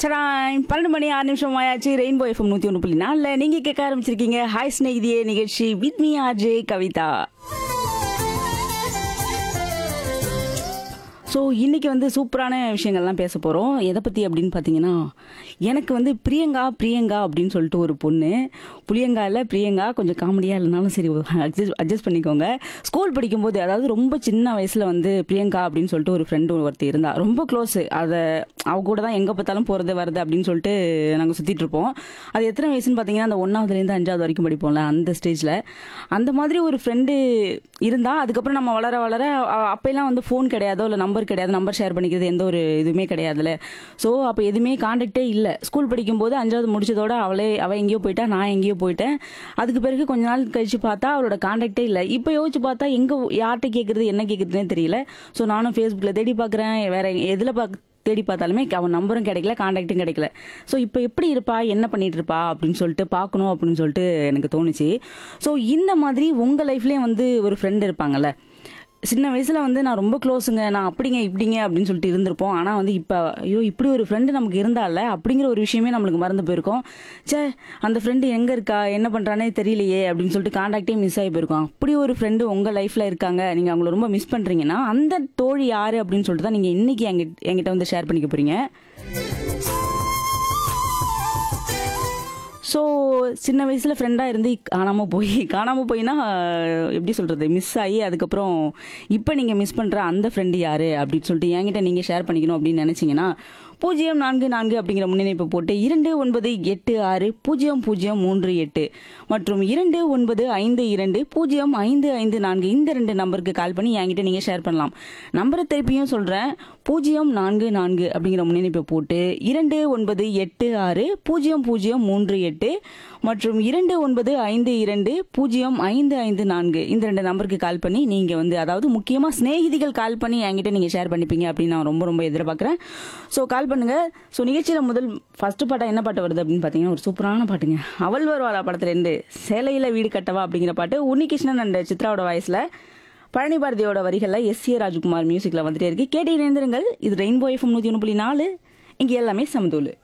சடாய் பன்னெண்டு மணி ஆறு நிமிஷம் ஆயாச்சு ரெயின்போ எஃப்எம் நூற்றி ஒன்று புள்ளி நாலில் நீங்கள் கேட்க ஆரம்பிச்சிருக்கீங்க ஹாய் ஸ்நேகிதியே நிகழ்ச்சி with me RJ Kavitha so இன்னைக்கு வந்து சூப்பரான விஷயங்கள்லாம் பேச போகிறோம் எதை பற்றி அப்படின்னு பார்த்தீங்கன்னா எனக்கு வந்து பிரியங்கா பிரியங்கா அப்படின்னு சொல்லிட்டு ஒரு பொண்ணு புளியங்கா இல்லை பிரியங்கா கொஞ்சம் காமெடியாக இல்லைனாலும் சரி அட்ஜஸ்ட் அட்ஜஸ்ட் பண்ணிக்கோங்க ஸ்கூல் படிக்கும்போது அதாவது ரொம்ப சின்ன வயசில் வந்து பிரியங்கா அப்படின்னு சொல்லிட்டு ஒரு ஃப்ரெண்டு ஒருத்தர் இருந்தா ரொம்ப க்ளோஸு அதை அவ கூட தான் எங்கே பார்த்தாலும் போகிறது வருது அப்படின்னு சொல்லிட்டு நாங்கள் சுற்றிட்டு இருப்போம் அது எத்தனை வயசுன்னு பார்த்தீங்கன்னா அந்த ஒன்றாவதுலேருந்து அஞ்சாவது வரைக்கும் படிப்போம்ல அந்த ஸ்டேஜில் அந்த மாதிரி ஒரு ஃப்ரெண்டு இருந்தால் அதுக்கப்புறம் நம்ம வளர வளர அ- அப்பெல்லாம் வந்து ஃபோன் கிடையாதோ இல்லை நம்பர் கிடையாது நம்பர் ஷேர் பண்ணிக்கிறது எந்த ஒரு இதுவுமே கிடையாதுல்ல ஸோ அப்போ எதுவுமே காண்டாக்டே இல்லை ஸ்கூல் படிக்கும்போது அஞ்சாவது முடிச்சதோட அவளே அவள் எங்கேயோ போயிட்டா நான் எங்கேயோ போயிட்டேன் அதுக்கு பிறகு கொஞ்ச நாள் கழிச்சு பார்த்தா அவளோட காண்டாக்டே இல்லை இப்போ யோசிச்சு பார்த்தா எங்கே யார்கிட்ட கேட்குறது என்ன கேட்குறதுனே தெரியல ஸோ நானும் ஃபேஸ்புக்கில் தேடி பார்க்குறேன் வேற எதில் பார்க்க தேடி பார்த்தாலுமே அவன் நம்பரும் கிடைக்கல காண்டாக்டும் கிடைக்கல ஸோ இப்போ எப்படி இருப்பா என்ன பண்ணிட்டு இருப்பா அப்படின்னு சொல்லிட்டு பார்க்கணும் அப்படின்னு சொல்லிட்டு எனக்கு தோணுச்சு ஸோ இந்த மாதிரி உங்கள் லைஃப்லேயும் வந்து ஒரு ஃப்ரெண்ட் இருப்பாங்கல்ல சின்ன வயசுல வந்து நான் ரொம்ப க்ளோஸுங்க நான் அப்படிங்க இப்படிங்க அப்படின்னு சொல்லிட்டு இருந்திருப்போம் ஆனால் வந்து இப்போ ஐயோ இப்படி ஒரு ஃப்ரெண்டு நமக்கு இருந்தால அப்படிங்கிற ஒரு விஷயமே நம்மளுக்கு மறந்து போயிருக்கோம் ச்சே அந்த ஃப்ரெண்டு எங்கே இருக்கா என்ன பண்ணுறானே தெரியலையே அப்படின்னு சொல்லிட்டு காண்டாக்டே மிஸ் ஆகி போயிருக்கோம் அப்படி ஒரு ஃப்ரெண்டு உங்கள் லைஃப்பில் இருக்காங்க நீங்கள் அவங்கள ரொம்ப மிஸ் பண்ணுறீங்கன்னா அந்த தோழி யார் அப்படின்னு சொல்லிட்டு தான் நீங்கள் இன்னைக்கு எங்கிட்ட என்கிட்ட வந்து ஷேர் பண்ணிக்க போகிறீங்க ஸோ சின்ன வயசில் ஃப்ரெண்டாக இருந்து காணாமல் போய் காணாமல் போயினா அஹ், எப்படி சொல்கிறது மிஸ் ஆகி அதுக்கப்புறம் இப்போ நீங்கள் மிஸ் பண்ணுற அந்த ஃப்ரெண்டு யார் அப்படின்னு சொல்லிட்டு என்கிட்ட நீங்கள் ஷேர் பண்ணிக்கணும் அப்படின்னு நினச்சிங்கன்னா பூஜ்ஜியம் நான்கு நான்கு அப்படிங்கிற முன்னிணைப்பு போட்டு இரண்டு ஒன்பது எட்டு ஆறு பூஜ்ஜியம் பூஜ்ஜியம் மூன்று எட்டு மற்றும் இரண்டு ஒன்பது ஐந்து இரண்டு பூஜ்ஜியம் ஐந்து ஐந்து நான்கு இந்த ரெண்டு நம்பருக்கு கால் பண்ணி என்கிட்ட நீங்கள் ஷேர் பண்ணலாம் நம்பரை திருப்பியும் சொல்கிறேன் பூஜ்ஜியம் நான்கு நான்கு அப்படிங்கிற முன்னிணைப்பை போட்டு இரண்டு ஒன்பது எட்டு ஆறு பூஜ்ஜியம் பூஜ்ஜியம் மூன்று எட்டு மற்றும் இரண்டு ஒன்பது ஐந்து இரண்டு பூஜ்ஜியம் ஐந்து ஐந்து நான்கு இந்த ரெண்டு நம்பருக்கு கால் பண்ணி நீங்கள் வந்து அதாவது முக்கியமாக சிநேகிதிகள் கால் பண்ணி என்கிட்ட நீங்கள் ஷேர் பண்ணிப்பீங்க அப்படின்னு நான் ரொம்ப ரொம்ப எதிர்பார்க்குறேன் ஸோ கால் பண்ணுங்க ஸோ நிகழ்ச்சியில் முதல் ஃபர்ஸ்ட் பாட்டா என்ன பாட்டு வருது அப்படின்னு பார்த்தீங்கன்னா ஒரு சூப்பரான பாட்டுங்க அவள் வருவாளா படத்துலேருந்து சேலையில் வீடு கட்டவா அப்படிங்கிற பாட்டு உன்னிகிருஷ்ணன் அண்ட் சித்ராவோட வாய்ஸில் பழனி பாரதியோட வரிகளில் எஸ் ஏ ராஜ்குமார் மியூசிக்கில் வந்துட்டே இருக்கு கேட்டு இணைந்திருங்கள் இது ரெயின்போ எஃப்எம் நூற்றி ஒன்று புள்ளி நாலு இங்கே எல்லாமே சமதூள்